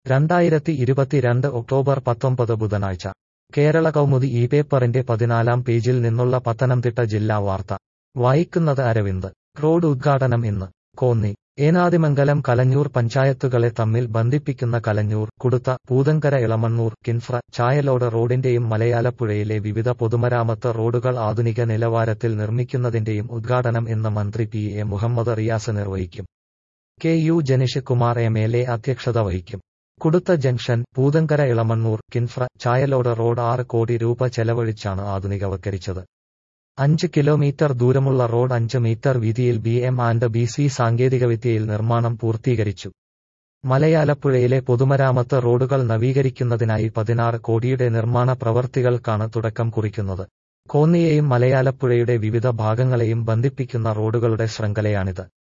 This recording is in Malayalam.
രണ്ടായിരത്തി ഇരുപത്തിരണ്ട് ഒക്ടോബർ പത്തൊമ്പത് ബുധനാഴ്ച കേരള കൗമുദി ഈ പേപ്പറിന്റെ പതിനാലാം പേജിൽ നിന്നുള്ള പത്തനംതിട്ട ജില്ലാ വാർത്ത വായിക്കുന്നത് അരവിന്ദ് റോഡ് ഉദ്ഘാടനം ഇന്ന് കോന്നി ഏനാദിമംഗലം കലഞ്ഞൂർ പഞ്ചായത്തുകളെ തമ്മിൽ ബന്ധിപ്പിക്കുന്ന കലഞ്ഞൂർ കുടുത്ത പൂതങ്കര ഇളമണ്ണൂർ കിൻഫ്ര ചായലോട് റോഡിന്റെയും മലയാലപ്പുഴയിലെ വിവിധ പൊതുമരാമത്ത് റോഡുകൾ ആധുനിക നിലവാരത്തിൽ നിർമ്മിക്കുന്നതിന്റെയും ഉദ്ഘാടനം ഇന്ന് മന്ത്രി പി എ മുഹമ്മദ് റിയാസ് നിർവഹിക്കും K U Janish Kumar M L A അധ്യക്ഷത വഹിക്കും കുടുത്ത ജംഗ്ഷൻ പൂതങ്കര ഇളമണ്ണൂർ കിൻഫ്ര ചായലോട് റോഡ് ആറ് കോടി രൂപ ചെലവഴിച്ചാണ് ആധുനികവൽക്കരിച്ചത് അഞ്ച് കിലോമീറ്റർ ദൂരമുള്ള റോഡ് അഞ്ച് മീറ്റർ വീതിയിൽ B M and B C സാങ്കേതികവിദ്യയിൽ നിർമ്മാണം പൂർത്തീകരിച്ചു മലയാലപ്പുഴയിലെ പൊതുമരാമത്ത് റോഡുകൾ നവീകരിക്കുന്നതിനായി പതിനാറ് കോടിയുടെ നിർമ്മാണ പ്രവർത്തികൾക്കാണ് തുടക്കം കുറിക്കുന്നത് കോന്നിയെയും മലയാലപ്പുഴയുടെ വിവിധ ഭാഗങ്ങളെയും ബന്ധിപ്പിക്കുന്ന റോഡുകളുടെ ശൃംഖലയാണിത്